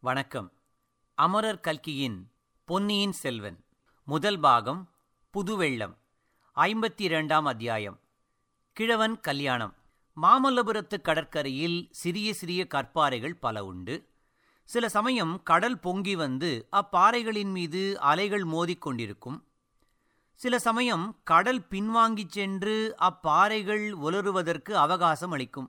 வணக்கம் அமரர் கல்கியின் பொன்னியின் செல்வன் முதல் பாகம் புதுவெள்ளம் ஐம்பத்தி இரண்டாம் அத்தியாயம் கிழவன் கல்யாணம் மாமல்லபுரத்து கடற்கரையில் சிறிய சிறிய கற்பாறைகள் பல உண்டு சில சமயம் கடல் பொங்கி வந்து அப்பாறைகளின் மீது அலைகள் மோதிக்கொண்டிருக்கும் சில சமயம் கடல் பின்வாங்கிச் சென்று அப்பாறைகள் உலருவதற்கு அவகாசம் அளிக்கும்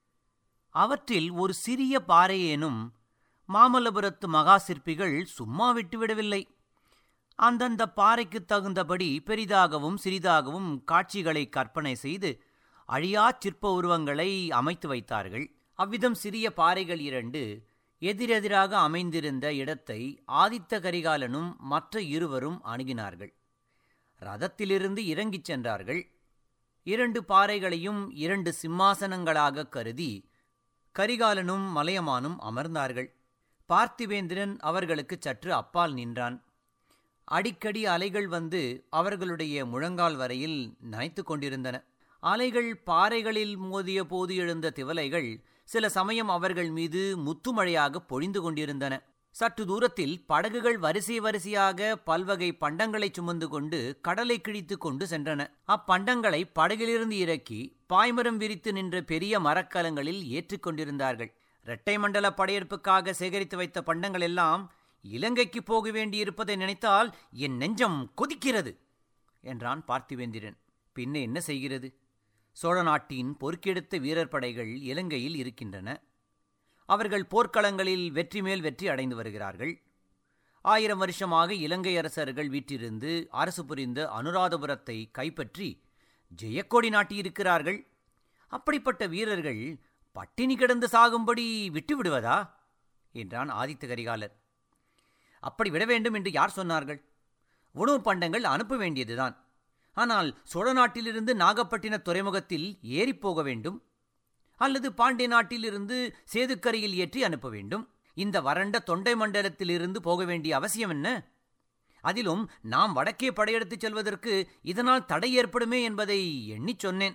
அவற்றில் ஒரு சிறிய பாறையேனும் மாமல்லபுரத்து மகா சிற்பிகள் சும்மா விட்டுவிடவில்லை அந்தந்த பாறைக்கு தகுந்தபடி பெரிதாகவும் சிறிதாகவும் காட்சிகளை கற்பனை செய்து அழியாச் சிற்ப உருவங்களை அமைத்து வைத்தார்கள் அவ்விதம் சிறிய பாறைகள் இரண்டு எதிரெதிராக அமைந்திருந்த இடத்தை ஆதித்த கரிகாலனும் மற்ற இருவரும் அணுகினார்கள் ரதத்திலிருந்து இறங்கிச் சென்றார்கள் இரண்டு பாறைகளையும் இரண்டு சிம்மாசனங்களாக கருதி கரிகாலனும் மலையமானும் அமர்ந்தார்கள் பார்த்திவேந்திரன் அவர்களுக்கு சற்று அப்பால் நின்றான் அடிக்கடி அலைகள் வந்து அவர்களுடைய முழங்கால் வரையில் நனைத்து கொண்டிருந்தன அலைகள் பாறைகளில் மோதிய போது எழுந்த திவலைகள் சில சமயம் அவர்கள் மீது முத்துமழையாக பொழிந்து கொண்டிருந்தன சற்று தூரத்தில் படகுகள் வரிசை வரிசையாக பல்வகை பண்டங்களை சுமந்து கொண்டு கடலை கிழித்து கொண்டு சென்றன அப்பண்டங்களை படகிலிருந்து இறக்கி பாய்மரம் விரித்து நின்ற பெரிய மரக்கலங்களில் ஏற்றிக்கொண்டிருந்தார்கள் இரட்டை மண்டல படையெடுப்புக்காக சேகரித்து வைத்த பண்டங்கள் எல்லாம் இலங்கைக்கு போக வேண்டியிருப்பதை நினைத்தால் என் நெஞ்சம் கொதிக்கிறது என்றான் பார்த்திவேந்திரன் பின்ன என்ன செய்கிறது சோழ நாட்டின் பொறுக்கெடுத்த வீரர் படைகள் இலங்கையில் இருக்கின்றன அவர்கள் போர்க்களங்களில் வெற்றி மேல் வெற்றி அடைந்து வருகிறார்கள் ஆயிரம் வருஷமாக இலங்கை அரசர்கள் வீற்றிருந்து அரசு புரிந்த அனுராதபுரத்தை கைப்பற்றி ஜெயக்கொடி நாட்டியிருக்கிறார்கள் அப்படிப்பட்ட வீரர்கள் பட்டினி கிடந்து சாகும்படி விட்டு விடுவதா என்றான் ஆதித்த கரிகாலர் அப்படி விட வேண்டும் என்று யார் சொன்னார்கள் உணவு பண்டங்கள் அனுப்ப வேண்டியதுதான் ஆனால் சோழ நாட்டிலிருந்து நாகப்பட்டின துறைமுகத்தில் ஏறிப்போக வேண்டும் அல்லது பாண்டிய நாட்டிலிருந்து சேதுக்கரையில் ஏற்றி அனுப்ப வேண்டும் இந்த வறண்ட தொண்டை மண்டலத்திலிருந்து போக வேண்டிய அவசியம் என்ன அதிலும் நாம் வடக்கே படையெடுத்துச் செல்வதற்கு இதனால் தடை ஏற்படுமே என்பதை எண்ணிச் சொன்னேன்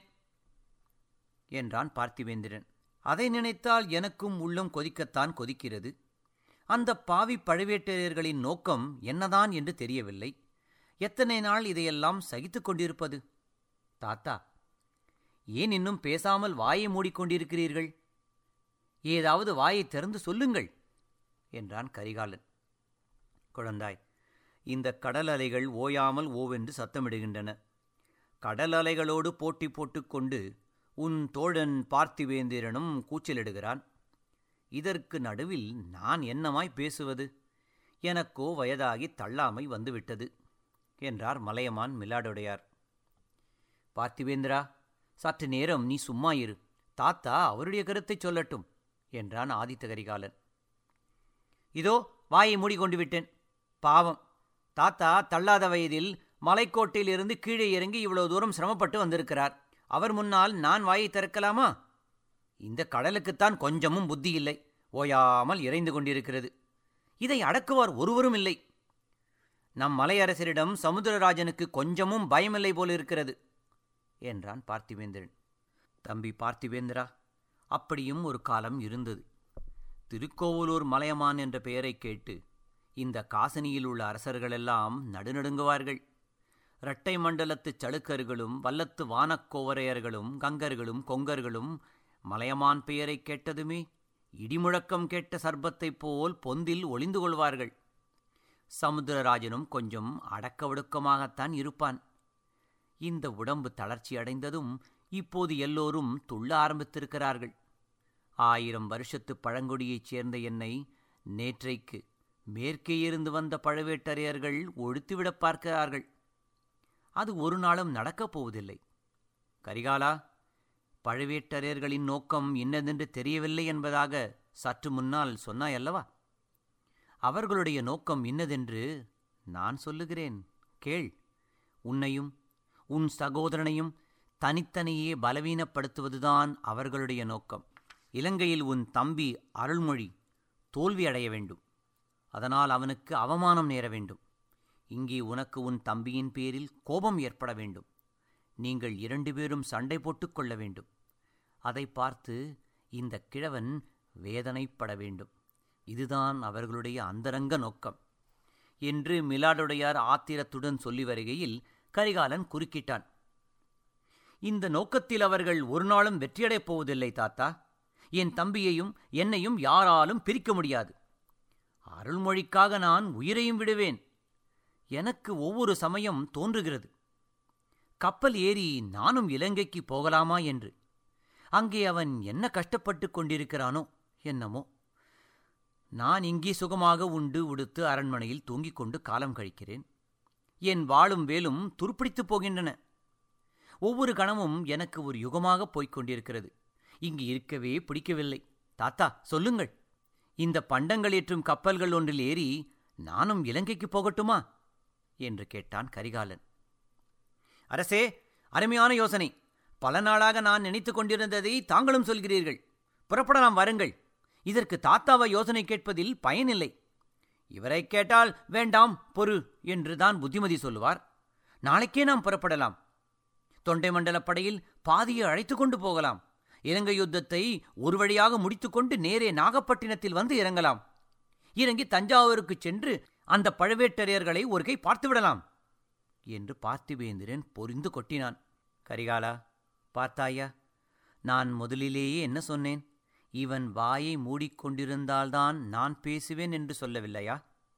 என்றான் பார்த்திவேந்திரன் அதை நினைத்தால் எனக்கும் உள்ளம் கொதிக்கத்தான் கொதிக்கிறது அந்த பாவி பழுவேட்டரையர்களின் நோக்கம் என்னதான் என்று தெரியவில்லை எத்தனை நாள் இதையெல்லாம் சகித்துக் கொண்டிருப்பது தாத்தா ஏன் இன்னும் பேசாமல் வாயை மூடிக்கொண்டிருக்கிறீர்கள் ஏதாவது வாயை திறந்து சொல்லுங்கள் என்றான் கரிகாலன் குழந்தாய் இந்த கடல் அலைகள் ஓயாமல் ஓவென்று சத்தமிடுகின்றன கடல் அலைகளோடு போட்டி போட்டுக்கொண்டு உன் தோழன் பார்த்திவேந்திரனும் கூச்சலிடுகிறான் இதற்கு நடுவில் நான் என்னமாய் பேசுவது எனக்கோ வயதாகி தள்ளாமை வந்துவிட்டது என்றார் மலையமான் மிலாடுடையார் பார்த்திவேந்திரா சற்று நேரம் நீ சும்மா இரு தாத்தா அவருடைய கருத்தைச் சொல்லட்டும் என்றான் ஆதித்த கரிகாலன் இதோ வாயை மூடிக்கொண்டு விட்டேன் பாவம் தாத்தா தள்ளாத வயதில் மலைக்கோட்டையிலிருந்து கீழே இறங்கி இவ்வளவு தூரம் சிரமப்பட்டு வந்திருக்கிறார் அவர் முன்னால் நான் வாயை திறக்கலாமா இந்த கடலுக்குத்தான் கொஞ்சமும் புத்தி இல்லை ஓயாமல் இறைந்து கொண்டிருக்கிறது இதை அடக்குவார் ஒருவரும் இல்லை நம் மலையரசரிடம் சமுத்திரராஜனுக்கு கொஞ்சமும் பயமில்லை போல இருக்கிறது என்றான் பார்த்திவேந்திரன் தம்பி பார்த்திவேந்திரா அப்படியும் ஒரு காலம் இருந்தது திருக்கோவலூர் மலையமான் என்ற பெயரைக் கேட்டு இந்த காசனியில் உள்ள அரசர்களெல்லாம் நடுநடுங்குவார்கள் இரட்டை மண்டலத்து சளுக்கர்களும் வல்லத்து வானக்கோவரையர்களும் கங்கர்களும் கொங்கர்களும் மலையமான் பெயரைக் கேட்டதுமே இடிமுழக்கம் கேட்ட சர்பத்தைப் போல் பொந்தில் ஒளிந்து கொள்வார்கள் சமுத்திரராஜனும் கொஞ்சம் அடக்க ஒடுக்கமாகத்தான் இருப்பான் இந்த உடம்பு தளர்ச்சி அடைந்ததும் இப்போது எல்லோரும் துள்ள ஆரம்பித்திருக்கிறார்கள் ஆயிரம் வருஷத்து பழங்குடியைச் சேர்ந்த என்னை நேற்றைக்கு மேற்கே இருந்து வந்த பழுவேட்டரையர்கள் ஒழுத்துவிடப் பார்க்கிறார்கள் அது ஒரு நாளும் நடக்கப் போவதில்லை கரிகாலா பழுவேட்டரையர்களின் நோக்கம் என்னதென்று தெரியவில்லை என்பதாக சற்று முன்னால் சொன்னாயல்லவா அவர்களுடைய நோக்கம் இன்னதென்று நான் சொல்லுகிறேன் கேள் உன்னையும் உன் சகோதரனையும் தனித்தனியே பலவீனப்படுத்துவதுதான் அவர்களுடைய நோக்கம் இலங்கையில் உன் தம்பி அருள்மொழி தோல்வி அடைய வேண்டும் அதனால் அவனுக்கு அவமானம் நேர வேண்டும் இங்கே உனக்கு உன் தம்பியின் பேரில் கோபம் ஏற்பட வேண்டும் நீங்கள் இரண்டு பேரும் சண்டை போட்டுக் கொள்ள வேண்டும் அதை பார்த்து இந்த கிழவன் வேதனைப்பட வேண்டும் இதுதான் அவர்களுடைய அந்தரங்க நோக்கம் என்று மிலாடுடையார் ஆத்திரத்துடன் சொல்லி வருகையில் கரிகாலன் குறுக்கிட்டான் இந்த நோக்கத்தில் அவர்கள் ஒரு நாளும் வெற்றியடையப் போவதில்லை தாத்தா என் தம்பியையும் என்னையும் யாராலும் பிரிக்க முடியாது அருள்மொழிக்காக நான் உயிரையும் விடுவேன் எனக்கு ஒவ்வொரு சமயம் தோன்றுகிறது கப்பல் ஏறி நானும் இலங்கைக்கு போகலாமா என்று அங்கே அவன் என்ன கஷ்டப்பட்டு கொண்டிருக்கிறானோ என்னமோ நான் இங்கே சுகமாக உண்டு உடுத்து அரண்மனையில் தூங்கிக் கொண்டு காலம் கழிக்கிறேன் என் வாளும் வேலும் துருப்பிடித்துப் போகின்றன ஒவ்வொரு கணமும் எனக்கு ஒரு யுகமாகப் போய்க் கொண்டிருக்கிறது இங்கு இருக்கவே பிடிக்கவில்லை தாத்தா சொல்லுங்கள் இந்த பண்டங்கள் ஏற்றும் கப்பல்கள் ஒன்றில் ஏறி நானும் இலங்கைக்கு போகட்டுமா என்று கேட்டான் கரிகாலன் அரசே அருமையான யோசனை பல நாளாக நான் நினைத்துக் கொண்டிருந்ததை தாங்களும் சொல்கிறீர்கள் புறப்படலாம் வருங்கள் இதற்கு தாத்தாவை யோசனை கேட்பதில் பயனில்லை இவரை கேட்டால் வேண்டாம் பொறு என்றுதான் புத்திமதி சொல்லுவார் நாளைக்கே நாம் புறப்படலாம் தொண்டை மண்டலப் படையில் பாதியை அழைத்து கொண்டு போகலாம் இலங்கை யுத்தத்தை ஒரு வழியாக முடித்துக்கொண்டு நேரே நாகப்பட்டினத்தில் வந்து இறங்கலாம் இறங்கி தஞ்சாவூருக்குச் சென்று அந்த பழுவேட்டரையர்களை ஒரு கை பார்த்துவிடலாம் என்று பார்த்திபேந்திரன் பொரிந்து கொட்டினான் கரிகாலா பார்த்தாயா நான் முதலிலேயே என்ன சொன்னேன் இவன் வாயை மூடிக்கொண்டிருந்தால்தான் நான் பேசுவேன் என்று சொல்லவில்லையா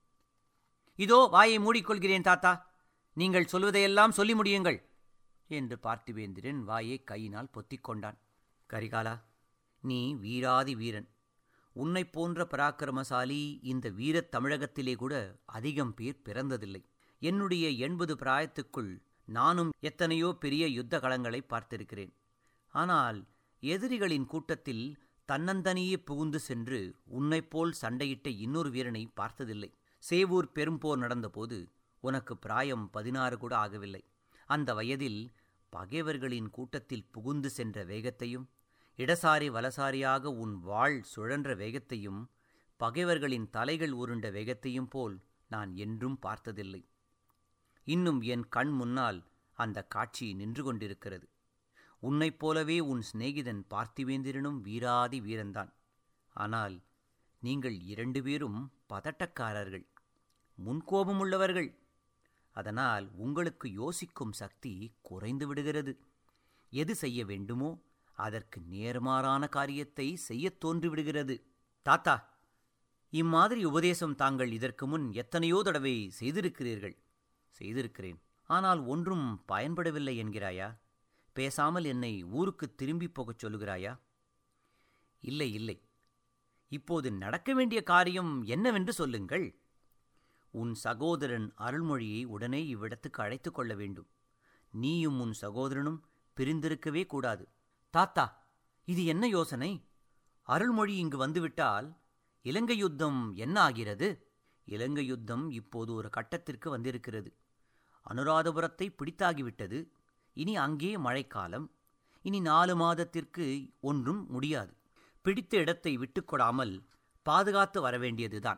இதோ வாயை மூடிக்கொள்கிறேன் தாத்தா நீங்கள் சொல்வதையெல்லாம் சொல்லி முடியுங்கள் என்று பார்த்திபேந்திரன் வாயை கையினால் பொத்திக் கொண்டான் கரிகாலா நீ வீராதி வீரன் உன்னைப் போன்ற பராக்கிரமசாலி இந்த வீரத் தமிழகத்திலே கூட அதிகம் பேர் பிறந்ததில்லை என்னுடைய எண்பது பிராயத்துக்குள் நானும் எத்தனையோ பெரிய யுத்த களங்களை பார்த்திருக்கிறேன் ஆனால் எதிரிகளின் கூட்டத்தில் தன்னந்தனியே புகுந்து சென்று உன்னைப்போல் சண்டையிட்ட இன்னொரு வீரனை பார்த்ததில்லை சேவூர் பெரும்போர் நடந்தபோது உனக்கு பிராயம் பதினாறு கூட ஆகவில்லை அந்த வயதில் பகைவர்களின் கூட்டத்தில் புகுந்து சென்ற வேகத்தையும் இடசாரி வலசாரியாக உன் வாழ் சுழன்ற வேகத்தையும் பகைவர்களின் தலைகள் உருண்ட வேகத்தையும் போல் நான் என்றும் பார்த்ததில்லை இன்னும் என் கண் முன்னால் அந்த காட்சி நின்று கொண்டிருக்கிறது உன்னைப் போலவே உன் சிநேகிதன் பார்த்திவேந்திரனும் வீராதி வீரன்தான் ஆனால் நீங்கள் இரண்டு பேரும் பதட்டக்காரர்கள் முன்கோபம் உள்ளவர்கள் அதனால் உங்களுக்கு யோசிக்கும் சக்தி குறைந்து விடுகிறது எது செய்ய வேண்டுமோ அதற்கு நேர்மாறான காரியத்தை செய்யத் தோன்றிவிடுகிறது தாத்தா இம்மாதிரி உபதேசம் தாங்கள் இதற்கு முன் எத்தனையோ தடவை செய்திருக்கிறீர்கள் செய்திருக்கிறேன் ஆனால் ஒன்றும் பயன்படவில்லை என்கிறாயா பேசாமல் என்னை ஊருக்கு திரும்பி போகச் சொல்லுகிறாயா இல்லை இல்லை இப்போது நடக்க வேண்டிய காரியம் என்னவென்று சொல்லுங்கள் உன் சகோதரன் அருள்மொழியை உடனே இவ்விடத்துக்கு அழைத்துக் கொள்ள வேண்டும் நீயும் உன் சகோதரனும் பிரிந்திருக்கவே கூடாது தாத்தா இது என்ன யோசனை அருள்மொழி இங்கு வந்துவிட்டால் இலங்கை யுத்தம் என்ன ஆகிறது இலங்கை யுத்தம் இப்போது ஒரு கட்டத்திற்கு வந்திருக்கிறது அனுராதபுரத்தை பிடித்தாகிவிட்டது இனி அங்கே மழைக்காலம் இனி நாலு மாதத்திற்கு ஒன்றும் முடியாது பிடித்த இடத்தை விட்டுக்கொடாமல் பாதுகாத்து வரவேண்டியதுதான்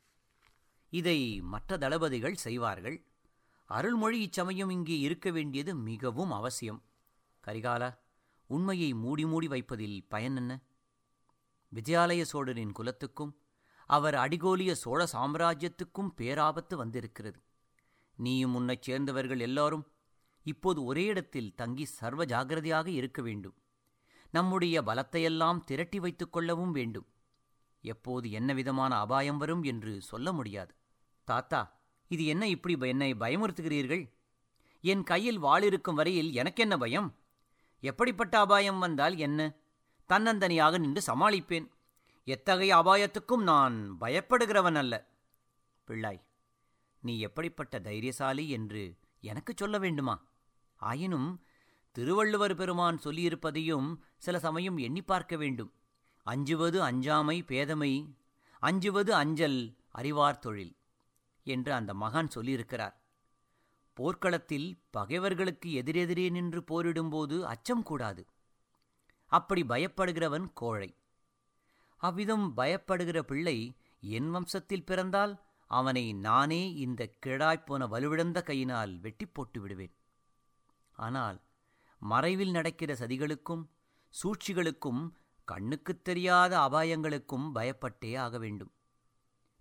இதை மற்ற தளபதிகள் செய்வார்கள் அருள்மொழி இச்சமயம் இங்கே இருக்க வேண்டியது மிகவும் அவசியம் கரிகாலா உண்மையை மூடி மூடி வைப்பதில் பயன் என்ன விஜயாலய சோழரின் குலத்துக்கும் அவர் அடிகோலிய சோழ சாம்ராஜ்யத்துக்கும் பேராபத்து வந்திருக்கிறது நீயும் உன்னைச் சேர்ந்தவர்கள் எல்லாரும் இப்போது ஒரே இடத்தில் தங்கி சர்வ ஜாகிரதையாக இருக்க வேண்டும் நம்முடைய பலத்தையெல்லாம் திரட்டி வைத்துக் கொள்ளவும் வேண்டும் எப்போது என்ன விதமான அபாயம் வரும் என்று சொல்ல முடியாது தாத்தா இது என்ன இப்படி என்னை பயமுறுத்துகிறீர்கள் என் கையில் வாளிருக்கும் வரையில் எனக்கென்ன பயம் எப்படிப்பட்ட அபாயம் வந்தால் என்ன தன்னந்தனியாக நின்று சமாளிப்பேன் எத்தகைய அபாயத்துக்கும் நான் பயப்படுகிறவன் அல்ல பிள்ளாய் நீ எப்படிப்பட்ட தைரியசாலி என்று எனக்கு சொல்ல வேண்டுமா ஆயினும் திருவள்ளுவர் பெருமான் சொல்லியிருப்பதையும் சில சமயம் எண்ணி பார்க்க வேண்டும் அஞ்சுவது அஞ்சாமை பேதமை அஞ்சுவது அஞ்சல் அறிவார் தொழில் என்று அந்த மகான் சொல்லியிருக்கிறார் போர்க்களத்தில் பகைவர்களுக்கு எதிரெதிரே நின்று போரிடும்போது அச்சம் கூடாது அப்படி பயப்படுகிறவன் கோழை அவ்விதம் பயப்படுகிற பிள்ளை என் வம்சத்தில் பிறந்தால் அவனை நானே இந்த கிழாய்ப்போன வலுவிழந்த கையினால் வெட்டி போட்டு விடுவேன் ஆனால் மறைவில் நடக்கிற சதிகளுக்கும் சூழ்ச்சிகளுக்கும் கண்ணுக்குத் தெரியாத அபாயங்களுக்கும் பயப்பட்டே ஆக வேண்டும்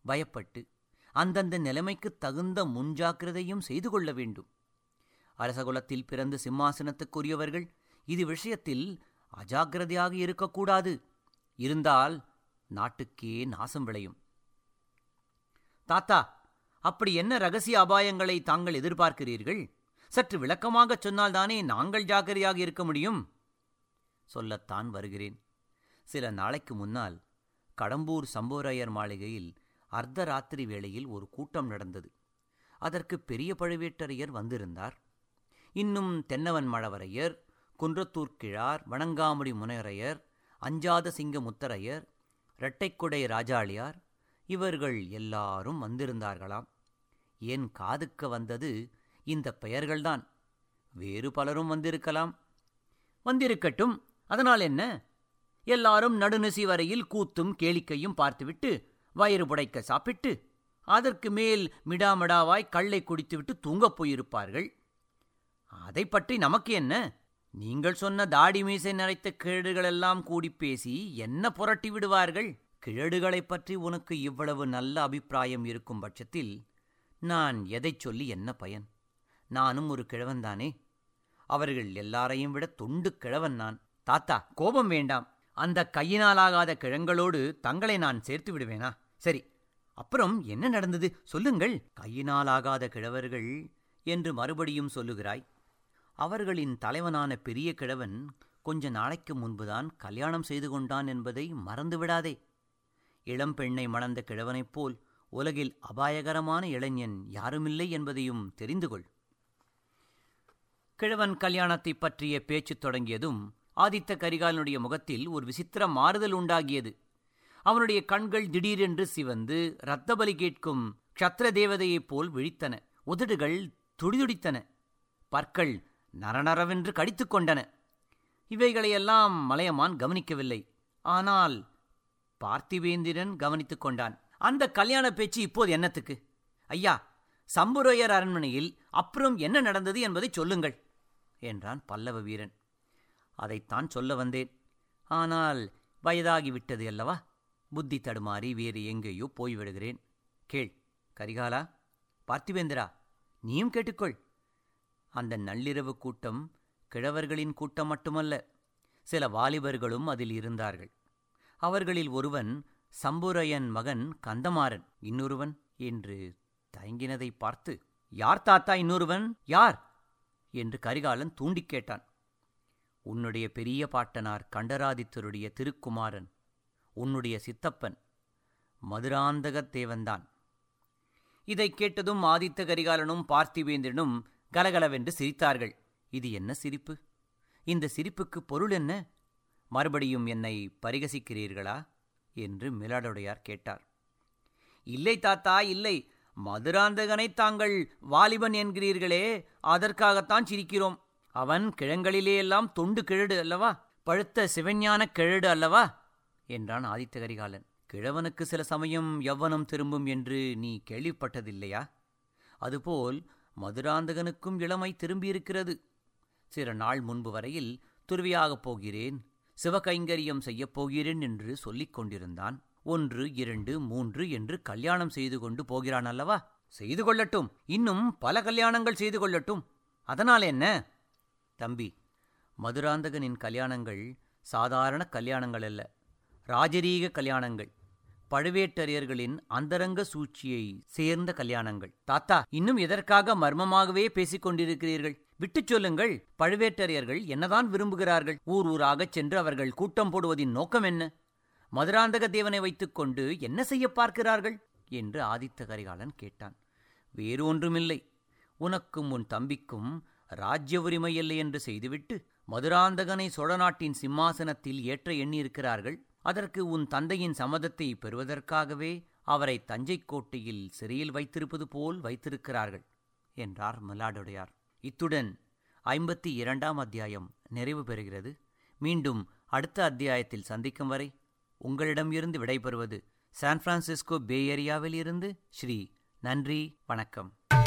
பயப்பட்டு அந்தந்த நிலைமைக்கு தகுந்த முன்ஜாக்கிரதையும் செய்து கொள்ள வேண்டும் அரசகுலத்தில் பிறந்து சிம்மாசனத்துக்குரியவர்கள் இது விஷயத்தில் அஜாக்கிரதையாக இருக்கக்கூடாது இருந்தால் நாட்டுக்கே நாசம் விளையும் தாத்தா அப்படி என்ன ரகசிய அபாயங்களை தாங்கள் எதிர்பார்க்கிறீர்கள் சற்று விளக்கமாகச் சொன்னால்தானே நாங்கள் ஜாக்கிரதையாக இருக்க முடியும் சொல்லத்தான் வருகிறேன் சில நாளைக்கு முன்னால் கடம்பூர் சம்போரையர் மாளிகையில் அர்த்தராத்திரி வேளையில் ஒரு கூட்டம் நடந்தது அதற்கு பெரிய பழுவேட்டரையர் வந்திருந்தார் இன்னும் தென்னவன் மழவரையர் குன்றத்தூர் கிழார் வணங்காமுடி முனையரையர் அஞ்சாத சிங்க முத்தரையர் இரட்டைக்குடை ராஜாளியார் இவர்கள் எல்லாரும் வந்திருந்தார்களாம் என் காதுக்க வந்தது இந்த பெயர்கள்தான் வேறு பலரும் வந்திருக்கலாம் வந்திருக்கட்டும் அதனால் என்ன எல்லாரும் நடுநிசி வரையில் கூத்தும் கேளிக்கையும் பார்த்துவிட்டு வயிறு புடைக்க சாப்பிட்டு அதற்கு மேல் மிடாமிடாவாய் கள்ளை குடித்துவிட்டு தூங்கப் போயிருப்பார்கள் அதை பற்றி நமக்கு என்ன நீங்கள் சொன்ன தாடி மீசை நிறைத்த கிழடுகளெல்லாம் கூடி பேசி என்ன புரட்டி விடுவார்கள் கிழடுகளைப் பற்றி உனக்கு இவ்வளவு நல்ல அபிப்பிராயம் இருக்கும் பட்சத்தில் நான் எதைச் சொல்லி என்ன பயன் நானும் ஒரு கிழவன்தானே அவர்கள் எல்லாரையும் விட தொண்டு கிழவன் நான் தாத்தா கோபம் வேண்டாம் அந்த கையினாலாகாத கிழங்களோடு தங்களை நான் சேர்த்து விடுவேனா சரி அப்புறம் என்ன நடந்தது சொல்லுங்கள் கையினாலாகாத கிழவர்கள் என்று மறுபடியும் சொல்லுகிறாய் அவர்களின் தலைவனான பெரிய கிழவன் கொஞ்ச நாளைக்கு முன்புதான் கல்யாணம் செய்து கொண்டான் என்பதை மறந்துவிடாதே இளம்பெண்ணை மணந்த கிழவனைப் போல் உலகில் அபாயகரமான இளைஞன் யாருமில்லை என்பதையும் தெரிந்து கொள் கிழவன் கல்யாணத்தைப் பற்றிய பேச்சு தொடங்கியதும் ஆதித்த கரிகாலனுடைய முகத்தில் ஒரு விசித்திர மாறுதல் உண்டாகியது அவனுடைய கண்கள் திடீரென்று சிவந்து இரத்தபலி கேட்கும் க்ஷத்திர தேவதையைப் போல் விழித்தன உதடுகள் துடிதுடித்தன பற்கள் நரநரவென்று கடித்துக் கொண்டன இவைகளையெல்லாம் மலையமான் கவனிக்கவில்லை ஆனால் பார்த்திவேந்திரன் கவனித்துக் கொண்டான் அந்த கல்யாண பேச்சு இப்போது என்னத்துக்கு ஐயா சம்புரையர் அரண்மனையில் அப்புறம் என்ன நடந்தது என்பதை சொல்லுங்கள் என்றான் பல்லவ வீரன் அதைத்தான் சொல்ல வந்தேன் ஆனால் வயதாகிவிட்டது அல்லவா புத்தி தடுமாறி வேறு எங்கேயோ போய்விடுகிறேன் கேள் கரிகாலா பார்த்திவேந்திரா நீயும் கேட்டுக்கொள் அந்த நள்ளிரவு கூட்டம் கிழவர்களின் கூட்டம் மட்டுமல்ல சில வாலிபர்களும் அதில் இருந்தார்கள் அவர்களில் ஒருவன் சம்புரையன் மகன் கந்தமாறன் இன்னொருவன் என்று தயங்கினதை பார்த்து யார் தாத்தா இன்னொருவன் யார் என்று கரிகாலன் தூண்டிக் கேட்டான் உன்னுடைய பெரிய பாட்டனார் கண்டராதித்தருடைய திருக்குமாரன் உன்னுடைய சித்தப்பன் மதுராந்தகத் தேவன்தான் இதைக் கேட்டதும் ஆதித்த கரிகாலனும் பார்த்திவேந்திரனும் கலகலவென்று சிரித்தார்கள் இது என்ன சிரிப்பு இந்த சிரிப்புக்கு பொருள் என்ன மறுபடியும் என்னை பரிகசிக்கிறீர்களா என்று மிலாடுடையார் கேட்டார் இல்லை தாத்தா இல்லை மதுராந்தகனை தாங்கள் வாலிபன் என்கிறீர்களே அதற்காகத்தான் சிரிக்கிறோம் அவன் கிழங்களிலேயெல்லாம் தொண்டு கிழடு அல்லவா பழுத்த சிவஞான கிழடு அல்லவா என்றான் ஆதித்த கரிகாலன் கிழவனுக்கு சில சமயம் யவ்வனம் திரும்பும் என்று நீ கேள்விப்பட்டதில்லையா அதுபோல் மதுராந்தகனுக்கும் இளமை திரும்பியிருக்கிறது சில நாள் முன்பு வரையில் துருவியாகப் போகிறேன் சிவகைங்கரியம் செய்யப் போகிறேன் என்று சொல்லிக் கொண்டிருந்தான் ஒன்று இரண்டு மூன்று என்று கல்யாணம் செய்து கொண்டு போகிறான் அல்லவா செய்து கொள்ளட்டும் இன்னும் பல கல்யாணங்கள் செய்து கொள்ளட்டும் அதனால் என்ன தம்பி மதுராந்தகனின் கல்யாணங்கள் சாதாரண கல்யாணங்கள் அல்ல ராஜரீக கல்யாணங்கள் பழுவேட்டரையர்களின் அந்தரங்க சூழ்ச்சியை சேர்ந்த கல்யாணங்கள் தாத்தா இன்னும் எதற்காக மர்மமாகவே பேசிக் கொண்டிருக்கிறீர்கள் விட்டுச் சொல்லுங்கள் பழுவேட்டரையர்கள் என்னதான் விரும்புகிறார்கள் ஊர் ஊராகச் சென்று அவர்கள் கூட்டம் போடுவதின் நோக்கம் என்ன மதுராந்தக தேவனை வைத்துக்கொண்டு என்ன செய்ய பார்க்கிறார்கள் என்று ஆதித்த கரிகாலன் கேட்டான் வேறு ஒன்றுமில்லை உனக்கும் உன் தம்பிக்கும் ராஜ்ய உரிமை இல்லை என்று செய்துவிட்டு மதுராந்தகனை சோழ நாட்டின் சிம்மாசனத்தில் ஏற்ற எண்ணியிருக்கிறார்கள் அதற்கு உன் தந்தையின் சம்மதத்தை பெறுவதற்காகவே அவரை தஞ்சை கோட்டையில் சிறையில் வைத்திருப்பது போல் வைத்திருக்கிறார்கள் என்றார் மல்லாடுடையார் இத்துடன் ஐம்பத்தி இரண்டாம் அத்தியாயம் நிறைவு பெறுகிறது மீண்டும் அடுத்த அத்தியாயத்தில் சந்திக்கும் வரை உங்களிடம் இருந்து விடைபெறுவது சான் பிரான்சிஸ்கோ பே ஏரியாவில் இருந்து ஸ்ரீ நன்றி வணக்கம்